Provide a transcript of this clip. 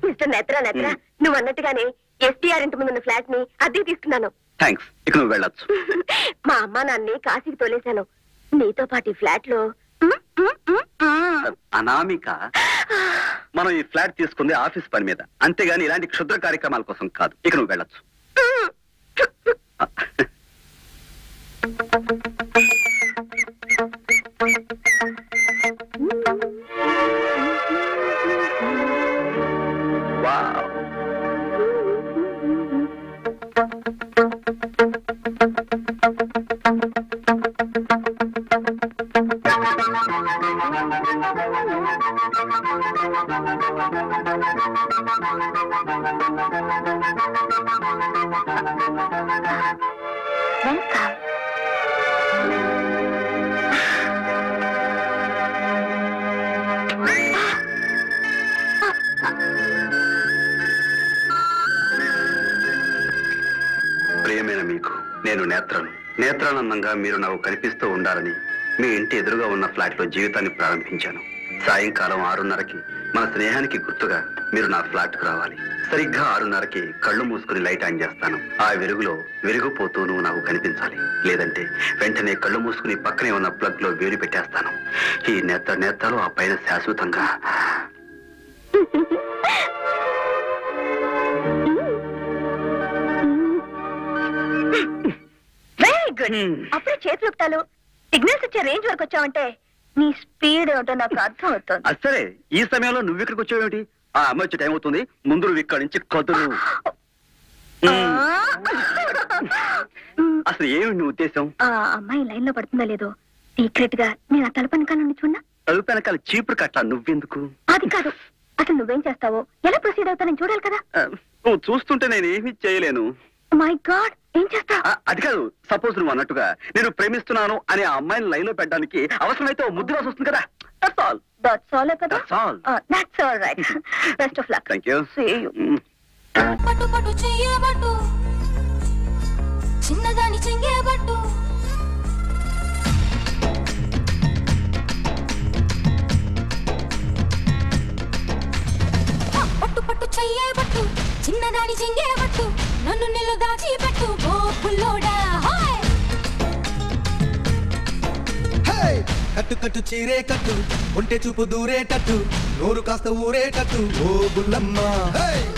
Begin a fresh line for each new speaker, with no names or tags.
Mister నేత్రా నేత్రా నువ్వు అన్నట్టుగానే STR ఇంటి ముందున్న ఫ్లాట్ ని అద్దెకి తీసుకున్నాను
థ్యాంక్స్ ఇక నువ్వు వెళ్ళొచ్చు
మా అమ్మా నాన్ని కాశీకి తోలేశాను నీతో పాటు ఈ ఫ్లాట్ లో ఉమ్, ఉమ్, ఉమ్, ఉమ్.
అనామిక మనం ఈ ఫ్లాట్ తీసుకుంది ఆఫీస్ పని మీద అంతేగాని ఇలాంటి క్షుద్ర కార్యక్రమాల కోసం కాదు ఇక నువ్వు వెళ్ళొచ్చు వావ్.
వెల్కమ్
ప్రియమైన మీకు నేను నేత్రను నేత్రానందంగా మీరు నాకు కనిపిస్తూ ఉండాలని మీ ఇంటి ఎదురుగా ఉన్న ఫ్లాట్ లో జీవితాన్ని ప్రారంభించాను సాయంకాలం ఆరున్నరకి మన స్నేహానికి గుర్తుగా మీరు నా ఫ్లాట్ కు రావాలి సరిగ్గా ఆరున్నరకి కళ్ళు మూసుకుని లైట్ ఆన్ చేస్తాను ఆ వెలుగులో వెలిగిపోతూ నువ్వు నాకు కనిపించాలి లేదంటే వెంటనే కళ్ళు మూసుకుని పక్కనే ఉన్న ప్లగ్ లో వేడి పెట్టేస్తాను ఈ నేత్ర నేత్రాలు ఆ పైన శాశ్వతంగా
వెరీ గుడ్ అప్పుడే చేతులు ఊపుతాలు సిగ్నల్స్ ఇచ్చే రేంజ్ వరకు వచ్చావంటే నీ స్పీడ్ ఏమిటో నాకు అర్థం అవుతుంది
అది సరే ఈ సమయంలో నువ్వు ఇక్కడికి వచ్చావేమిటి ఆ అమ్మాయి వచ్చే టైం అవుతుంది ముందు నువ్వు ఇక్కడి నుంచి కదులు అసలు ఏమి నీ ఉద్దేశం
ఆ అమ్మాయి లైన్ లో పడుతుందా లేదో సీక్రెట్ గా నేను ఆ తలుపు వెనకాల నుండి చూడనా
తలుపు వెనకాల చీపురు కట్ట నువ్వెందుకు
అది కాదు అసలు నువ్వేం చేస్తావో ఎలా ప్రొసీడ్ అవుతానని చూడాలి కదా
ఆ, నువ్వు చూస్తుంటే నేను ఏమీ చేయలేను
మై గాడ్ ఏం చేస్తావు
ఆ, అది కాదు సపోజ్ నువ్వు అన్నట్టుగా నేను ప్రేమిస్తున్నాను అనే ఆ అమ్మాయిని లైన్ లో పెట్టడానికి అవసరమైతే ఓ ముద్దు రాసి వస్తుంది కదా దట్స్ ఆల్
దట్స్ ఆల్ కదా
That's all.
That's all right best of luck
thank you
See you.
పట్టు పట్టు చెయ్యబట్టు చిన్నదాని చెంగేబట్టు పట్టు పట్టు చెయ్యబట్టు చిన్నదాని చెంగేబట్టు నన్ను నిలు దాచి పెట్టు ఓ పుల్లోడా హాయ్
హే! కట్టు కట్టు చీరే కట్టు ఒంటె చూపు దూరేటట్టు నోరు కాస్త ఊరేటట్టు ఓ బుల్లమ్మ హే!